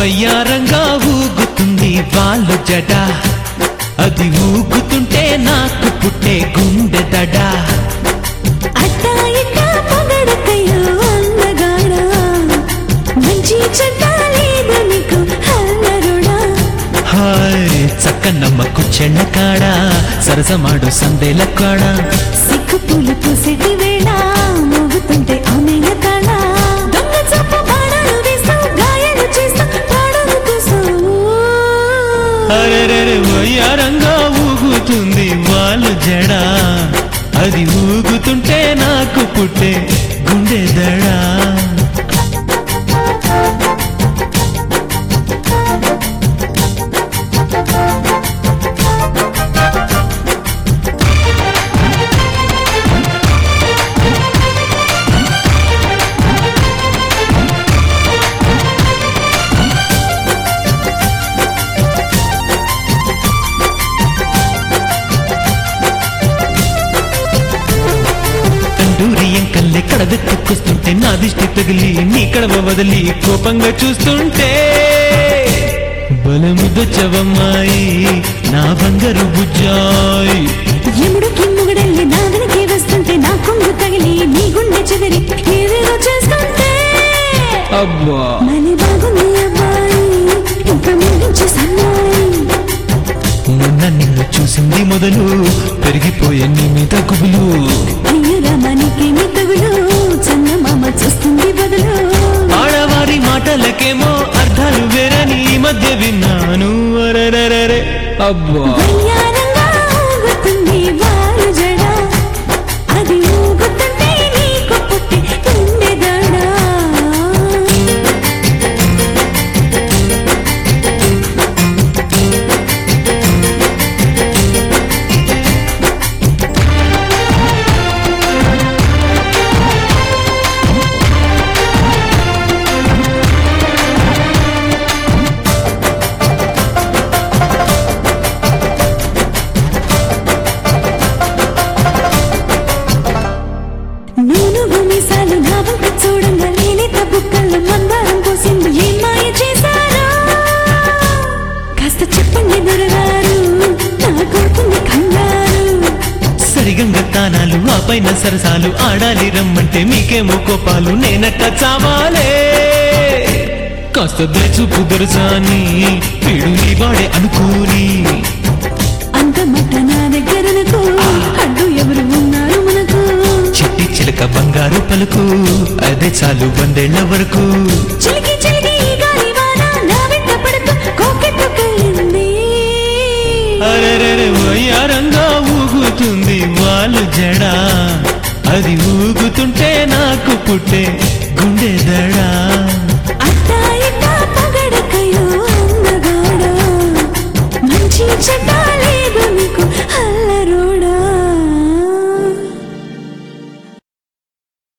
వయ్యారంగా ఊగుతుంది వాళ్ళు జడ అది ఊగుతుంటే నాకు పుట్టే గుండె దడ అట్టా ఇట్టా పొగడకయ్యో అందగాడా మంచి చెడ్డ లేదు నీకు అల్లరుడా హాయ్ చక్కనమ్మకు చెన్న కాడ సరసమాడు సందేల కాడ సిక్కు పూలు పూసేటి వేళ మోగుతుంటే ఆమెల తాళ దొంగ చూపు బాణాలు వేస్తూ గాయాలు చేస్తూ ప్రాణాలు తీస్తావు అరెరెరె వయ్యారంగా ఊగుతుంది వాళ్ళు జడ అది ఊగుతుంటే నాకు పుట్టే గుండె దడా తండూరి ఎంకల్లే కడదెత్తుకొస్తుంటే నా దిష్టి తగిలి నీ కడవ వదిలి కోపంగా చూస్తుంటే బలముదొచ్చవమ్మాయి నా బంగారు బుజ్జాయి ఎముడు కిమ్ముగడల్లి నా వెనకే వస్తుంటే నా కొంగు తగిలి నీ గుండె చెదిరి ఏదేదో చేస్తుంటే అబ్బా మళ్ళీ బాగుంది అబ్బాయి ఇంకా ముగించే సన్నాయి మొన్న నిన్ను చూసింది మొదలు పెరిగిపోయే నీ మీద గుబులు అయ్యో రామానికేమి తగులు చందమామ చూస్తుంది బదులు ఆడవారి మాటలకేమో అర్థాలు వేరని ఈ మధ్య విన్నాను అరెరెరెరె అబ్బా వయ్యారంగా ఊగుతుంది వారు జడ అది ఊగుతుంటే నీకు పుట్టి ఉండేదాడా నూను భూమిసాలు నా వంక చూడంగా నేనే తప్పుకల్లో మందారం పోసింది ఏం మాయ చేశారా కాస్త చెప్పండి దొరగారు నా కొడుకుంది కంగారు సరిగంగ తానాలు ఆ పైన సరసాలు ఆడాలి రమ్మంటే మీకేమో కోపాలు నేనట్ట చావాలే కాస్త దయచూపు దొరసాని వీడు నీ వాడే అనుకోని అంత మట్ట నా దగ్గరనకు అడ్డు ఎవరు ఉన్నారు మనకు చిట్టి చిలక బంగారు పలుకు అదే చాలు వందేళ్ల వరకు చిలికి చిలికి ఈ గాలి వాన నా వెంట పడుతూ కోకెత్తుకెళ్ళింది అరెరెరె వయ్యారంగా ఊగుతుంది వాళ్ళు జడ అది ఊగుతుంటే నాకు పుట్టే గుండె దడా